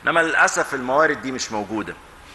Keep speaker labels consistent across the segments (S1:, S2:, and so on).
S1: انما للاسف الموارد دي مش موجوده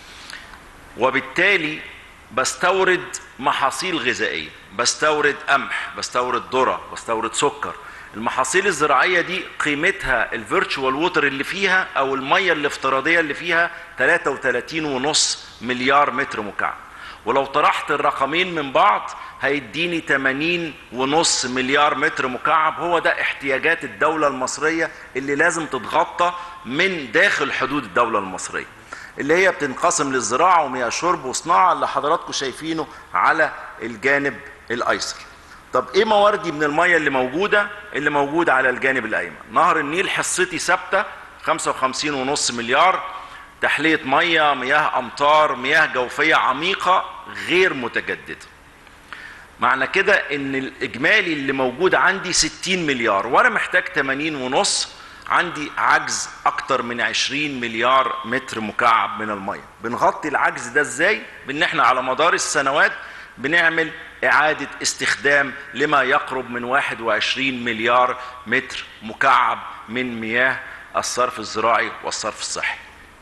S1: وبالتالي بستورد محاصيل غذائيه بستورد قمح بستورد ذره بستورد سكر المحاصيل الزراعيه دي قيمتها الفيرتشوال ووتر اللي فيها او الميه الافتراضيه اللي فيها 33.5 مليار متر مكعب ولو طرحت الرقمين من بعض هيديني 80 ونص مليار متر مكعب هو ده احتياجات الدولة المصرية اللي لازم تتغطى من داخل حدود الدولة المصرية اللي هي بتنقسم للزراعة ومياه شرب وصناعة اللي حضراتكم شايفينه على الجانب الأيسر طب ايه مواردي من المية اللي موجودة اللي موجودة على الجانب الأيمن نهر النيل حصتي ثابتة 55 ونص مليار تحلية مية مياه أمطار مياه جوفية عميقة غير متجددة معنى كده ان الاجمالي اللي موجود عندي 60 مليار وانا محتاج 80 ونص عندي عجز اكتر من 20 مليار متر مكعب من الميه بنغطي العجز ده ازاي بان احنا على مدار السنوات بنعمل اعاده استخدام لما يقرب من 21 مليار متر مكعب من مياه الصرف الزراعي والصرف الصحي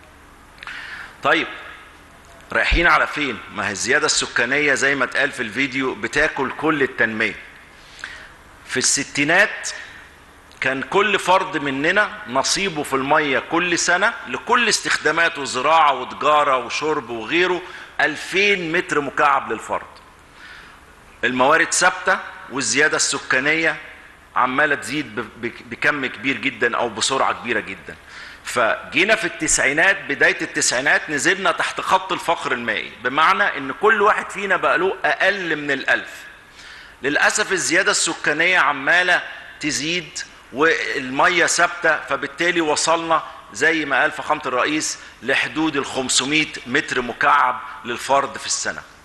S1: طيب رايحين على فين ما هي الزياده السكانيه زي ما اتقال في الفيديو بتاكل كل التنميه في الستينات كان كل فرد مننا نصيبه في الميه كل سنه لكل استخداماته زراعه وتجاره وشرب وغيره 2000 متر مكعب للفرد الموارد ثابته والزياده السكانيه عماله تزيد بكم كبير جدا او بسرعه كبيره جدا فجينا في التسعينات بداية التسعينات نزلنا تحت خط الفقر المائي بمعنى ان كل واحد فينا بقى له اقل من الالف للأسف الزيادة السكانية عمالة تزيد والمية ثابتة فبالتالي وصلنا زي ما قال فخامة الرئيس لحدود ال 500 متر مكعب للفرد في السنة